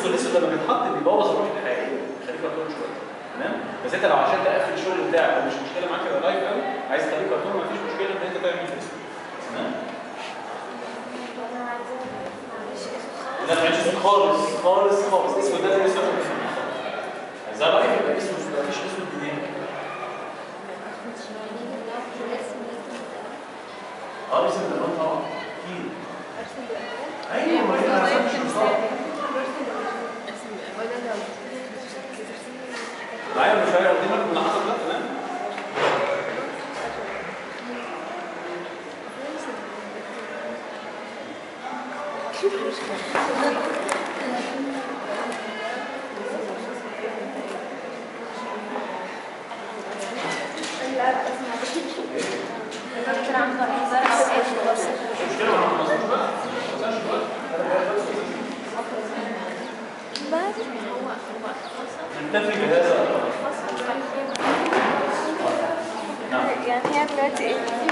بصوا الاسود لما بيتحط بيبوظ الروح الحقيقيه خليك كرتون شويه تمام بس انت لو عشان تقفل الشغل بتاعك ومش مشكله معاك يبقى لايف قوي عايز تخليه كرتون مفيش مشكله ان انت تعمل كده تمام لا ما اسود خالص خالص خالص اسود ده اللي اسود عايزها لايف يبقى اسود مفيش اسود جديد اه اسود ده طبعا اكيد ايوه ما هي مش مصاب معايا مش هيقدر قدامك من حصل ده تمام مشكله ما خلصناش بقى ما خلصناش بقى نكتفي بهذا نعم يعني هي دلوقتي ايه؟